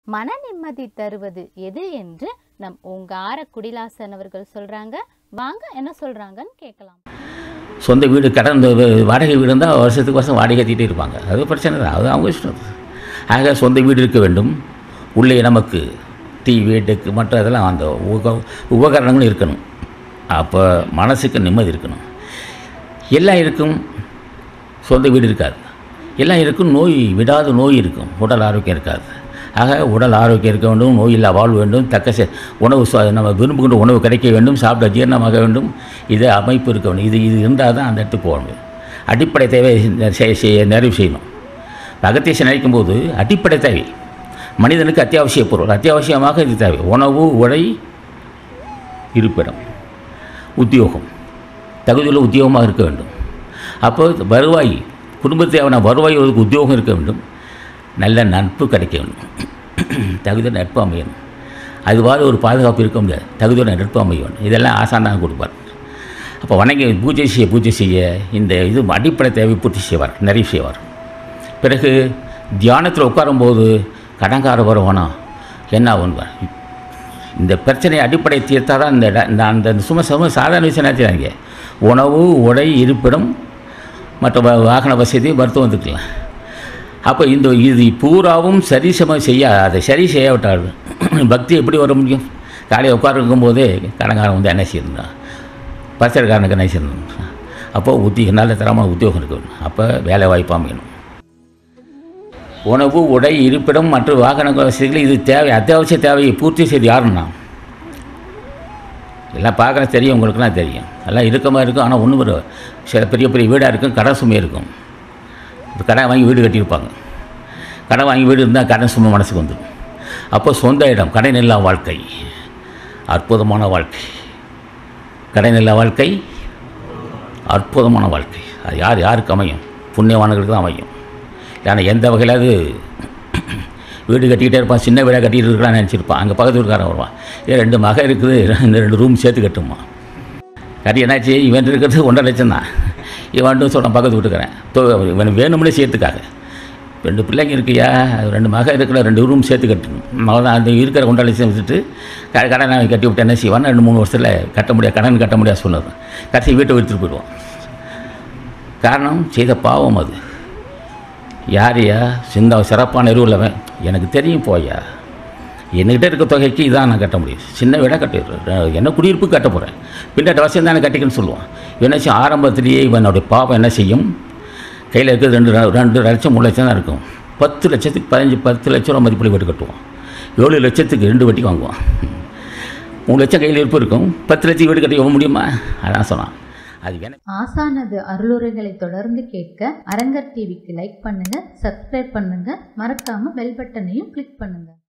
மன நிம்மதி தருவது எது என்று நம் ஓங்கார குடிலாசன் அவர்கள் சொல்றாங்க வாங்க என்ன சொல்றாங்கன்னு கேட்கலாம் சொந்த வீடு கடன் இந்த வாடகை வீடு இருந்தால் வருஷத்துக்கு வருஷம் வாடகை கட்டிகிட்டே இருப்பாங்க அது பிரச்சனை தான் அது அவங்க இஷ்டம் ஆக சொந்த வீடு இருக்க வேண்டும் உள்ளே நமக்கு டிவி டெக்கு மற்ற இதெல்லாம் அந்த உப உபகரணங்களும் இருக்கணும் அப்போ மனசுக்கு நிம்மதி இருக்கணும் எல்லாம் இருக்கும் சொந்த வீடு இருக்காது எல்லாம் இருக்கும் நோய் விடாத நோய் இருக்கும் உடல் ஆரோக்கியம் இருக்காது ஆக உடல் ஆரோக்கியம் இருக்க வேண்டும் நோய் இல்லா வாழ் வேண்டும் தக்க செ- உணவு சுவா- நம்ம விரும்புகின்ற உணவு கிடைக்க வேண்டும் சாப்பிட ஜீரணமாக வேண்டும் இது அமைப்பு இருக்க வேண்டும் இது இது இருந்தால் தான் அந்த இடத்துக்கு போக முடியும் அடிப்படை தேவை செய்- செய்ய நிறைவு செய்யணும் அகத்தீசன் நினைக்கும் போது அடிப்படை தேவை மனிதனுக்கு அத்தியாவசிய பொருள் அத்தியாவசியமாக இது தேவை உணவு உடை இருப்பிடம் உத்தியோகம் தகுதியுள்ள உத்தியோகமாக இருக்க வேண்டும் அப்போ வருவாய் குடும்பத்தை தேவையான வருவாய் ஒதுக்கு உத்தியோகம் இருக்க வேண்டும் நல்ல நட்பு கிடைக்க வேண்டும் தகுதியான நட்பு அமையணும் அதுவாறு ஒரு பாதுகாப்பு இருக்க முடியாது தகுதியான நட்பு அமைய வேண்டும் இதெல்லாம் ஆசானாக கொடுப்பார் அப்போ வணங்கி பூஜை செய்ய பூஜை செய்ய இந்த இது அடிப்படை தேவை பூர்த்தி செய்வார் நிறைவு செய்வார் பிறகு தியானத்தில் உட்காரும்போது கடங்கார வருவானா என்ன ஆகுன்பார் இந்த பிரச்சனை அடிப்படை தீர்த்தால் தான் இந்த இட- இந்த அந்த சும்மா சும்மா சாதாரண விஷயம் நினைச்சாங்க உணவு உடை இருப்பிடம் மற்ற வ- வாகன வசதி மருத்துவத்துக்கலாம் அப்போ இந்த இது பூராவும் சரிசமம் செய்ய அதை சரி செய்யாவிட்டால் பக்தி எப்படி வர முடியும் காலையில் உட்காருக்கும் போதே கடங்காரன் வந்து என்ன செய்யணும் பரிசரக்காரனுக்கு என்ன செய்யணும் அப்போ உத்தியோக நல்ல தரமான உத்தியோகம் இருக்க வேணும் அப்போ வேலை வாய்ப்பு அமையணும் உணவு உடை இருப்பிடம் மற்றும் வாகன வசதிகள் இது தேவை அத்தியாவசிய தேவையை பூர்த்தி செய்து யாருன்னா எல்லாம் பார்க்குற தெரியும் உங்களுக்குலாம் தெரியும் எல்லாம் இருக்கமாக இருக்கும் ஆனால் ஒன்றும் ஒரு சில பெரிய பெரிய வீடாக இருக்கும் கடன் சுமை இருக்கும் இப்போ கடன் வாங்கி வீடு கட்டியிருப்பாங்க கடன் வாங்கி வீடு இருந்தால் கடன் சுமை மனசுக்கு வந்துடும் அப்போ சொந்த இடம் கடன் இல்லா வாழ்க்கை அற்புதமான வாழ்க்கை கடன் இல்லா வாழ்க்கை அற்புதமான வாழ்க்கை அது யார் யாருக்கு அமையும் புண்ணியவான்களுக்கு தான் அமையும் ஏன்னா எந்த வகையிலாவது வீடு கட்டிக்கிட்டே இருப்பான் சின்ன வீடாக கட்டிட்டு இருக்கலாம்னு நினச்சிருப்பான் அங்கே பக்கத்து வீட்டுக்காரன் வருவான் ஏன் ரெண்டு மகன் இருக்குது இந்த ரெண்டு ரூம் சேர்த்து கட்டுமா கட்டி என்னாச்சு இவன் இருக்கிறது ஒன்றரை லட்சம் தான் இவன் சொல்கிறான் பக்கத்து வீட்டுக்காரன் தோ இவன் வேணும்னே சேர்த்துக்காக ரெண்டு பிள்ளைங்க இருக்கியா அது ரெண்டு மகன் இருக்கிற ரெண்டு ரூம் சேர்த்து கட்டணும் அவன் அந்த இருக்கிற ஒன்றரை லட்சம் வச்சுட்டு க- கடனை அவன் கட்டி விட்டு என்ன செய்வான் ரெண்டு மூணு வருஷத்தில் கட்ட முடியாது கடன் கட்ட முடியாது சொன்னது கடைசி வீட்டை விற்றுட்டு போயிடுவான் காரணம் செய்த பாவம் அது யாரையா சின்ன சிறப்பான எருவுள்ளவன் எனக்கு தெரியும் போயா என்கிட்ட இருக்க தொகைக்கு இதான் நான் கட்ட முடியும் சின்ன வீடாக கட்டிடுறேன் என்ன குடியிருப்பு கட்ட போகிறேன் பின்னாடி அவசியம் தானே கட்டிக்கன்னு சொல்லுவான் இவன் என்ன செய்யும் ஆரம்பத்திலேயே இவனுடைய பாவம் என்ன செய்யும் கையில் இருக்கிறது ரெண்டு ர- ரெண்டு லட்சம் மூணு லட்சம் தான் இருக்கும் பத்து லட்சத்துக்கு பதினஞ்சு பத்து லட்ச ரூபா மதிப்பில் வீடு கட்டுவான் ஏழு லட்சத்துக்கு ரெண்டு வட்டி வாங்குவான் மூணு லட்சம் கையில் இருப்பு இருக்கும் பத்து லட்சம் வீடு கட்டி போக முடியுமா அதான் சொன்னான் அது வேணும் ஆசானது அருளுரைகளை தொடர்ந்து கேட்க அரங்கர் டிவிக்கு லைக் பண்ணுங்க சப்ஸ்கிரைப் பண்ணுங்க மறக்காம பெல் பட்டனையும் கிளிக் பண்ணுங்க